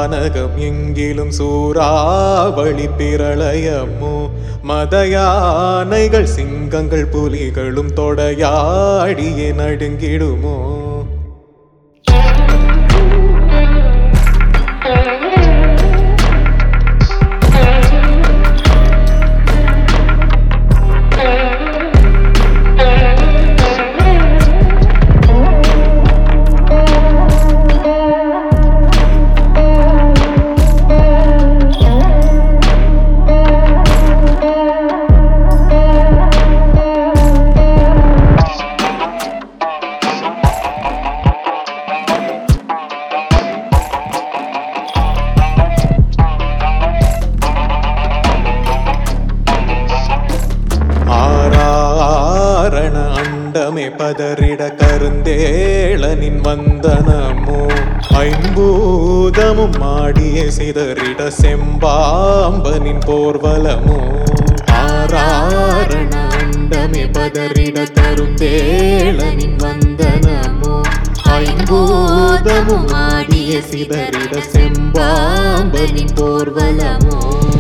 வானகம் எங்கிலும் சூறாவளி பிரளயமோ மதயானைகள் சிங்கங்கள் புலிகளும் தொடையாடியே நடுங்கிடுமோ ஆராரண அண்டமே பதறிட கருந்தேளனின் வந்தனமோ ஐம்பூதமும் மாடிய சிதறிட செம்பாம்பனின் போர்வலமோ ஆராரண அண்டமே பதறிட கருந்தேளனின் வந்தனமோ ஐம்பூதமும் மாடிய சிதறிட செம்பாம்பனின் போர்வலமோ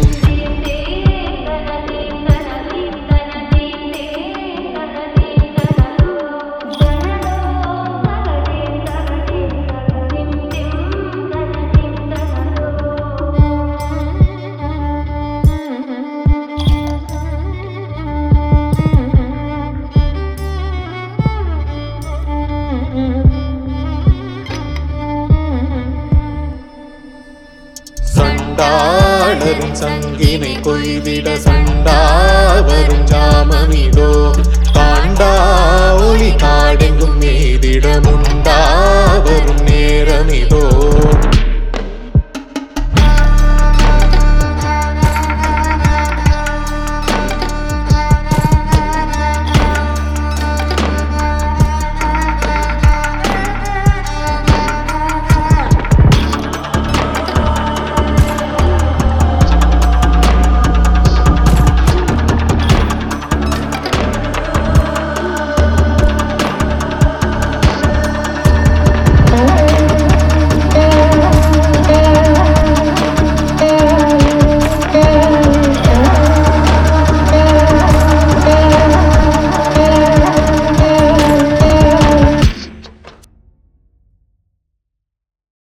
சண்டாளரும் சங்கினை கொய்திட சண்டாவரும் ஜாமமிதோ காண்டா ஒளி காடெங்கும் மீதிட முண்டாவரும் நேரமிதோ